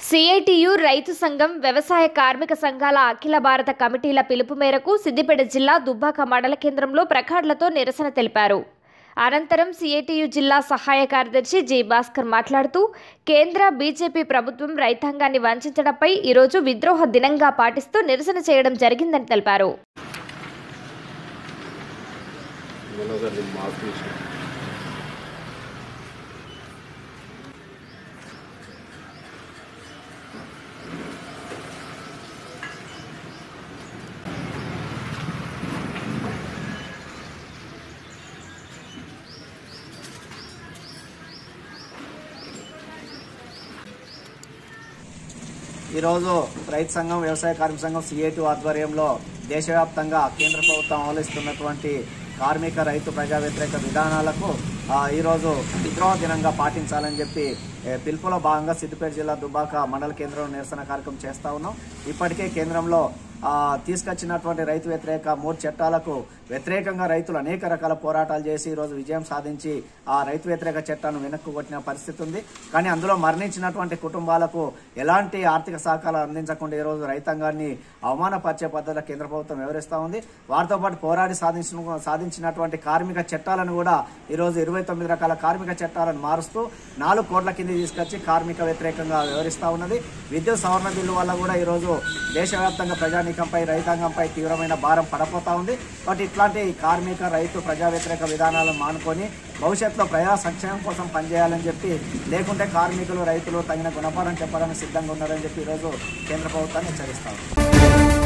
CITU రైతు సంఘం వ్యవసాయ కార్మిక సంఘాల అఖిల భారత కమిటీల పిలుపు మేరకు సిద్దిపేట జిల్లా దుబ్బాక మండల కేంద్రంలో ప్రకాడ్లతో నిరసన తెలిపారు అనంతరం సిఐటియు జిల్లా సహాయ కార్యదర్శి జి భాస్కర్ మాట్లాడుతూ కేంద్ర బీజేపీ ప్రభుత్వం రైతాంగాన్ని వంచడంపై ఈరోజు విద్రోహ దినంగా పాటిస్తూ నిరసన చేయడం జరిగిందని తెలిపారు మనోగర్ నేను మార్పు చేసిన ఈరోజు రైతు సంఘం వ్యవసాయ కార్మిక సంఘం సిఐటి ఆధ్వర్యంలో దేశవ్యాప్తంగా కేంద్ర ప్రభుత్వం అమలుస్తున్నటువంటి కార్మిక రైతు ప్రజా వ్యతిరేక విధానాలకు ఆ, ఈరోజు విద్రోహ దినంగా పాటించాలని చెప్పి ఏ, పిలుపులో భాగంగా సిద్దిపేట జిల్లా దుబ్బాక మండల కేంద్రంలో నిరసన కార్యక్రమం చేస్తా ఉన్నాం ఇప్పటికే కేంద్రంలో ఆ, తీసుకొచ్చినటువంటి రైతు వ్యతిరేక మూడు చట్టాలకు వ్యతిరేకంగా రైతులు అనేక రకాల పోరాటాలు చేసి ఈరోజు విజయం సాధించి ఆ రైతు వ్యతిరేక చట్టాన్ని వెనక్కు కొట్టిన పరిస్థితి ఉంది కానీ అందులో మరణించినటువంటి కుటుంబాలకు ఎలాంటి ఆర్థిక సహకారాలు అందించకుండా ఈరోజు రైతాంగాన్ని అవమానపరిచే పద్ధతిలో కేంద్ర ప్రభుత్వం వివరిస్తూ ఉంది వారితో పాటు పోరాడి సాధించిన సాధించినటువంటి కార్మిక చట్టాలను కూడా ఈరోజు ఇరవై తొమ్మిది రకాల కార్మిక చట్టాలను మారుస్తూ నాలుగు కోట్ల కింద తీసుకొచ్చి కార్మిక వ్యతిరేకంగా వివరిస్తూ ఉన్నది విద్యుత్ సవరణ బిల్లు వల్ల కూడా ఈరోజు దేశవ్యాప్తంగా ప్రజానీకంపై రైతాంగంపై తీవ్రమైన భారం పడపోతా ఉంది కాబట్టి ఇట్లాంటి కార్మిక రైతు ప్రజా వ్యతిరేక విధానాలను మానుకొని భవిష్యత్తులో ప్రజా సంక్షేమం కోసం పనిచేయాలని చెప్పి లేకుంటే కార్మికులు రైతులు తగిన గుణపాఠం చెప్పడానికి సిద్ధంగా ఉన్నారని చెప్పి ఈరోజు కేంద్ర ప్రభుత్వాన్ని హెచ్చరిస్తా ఉంది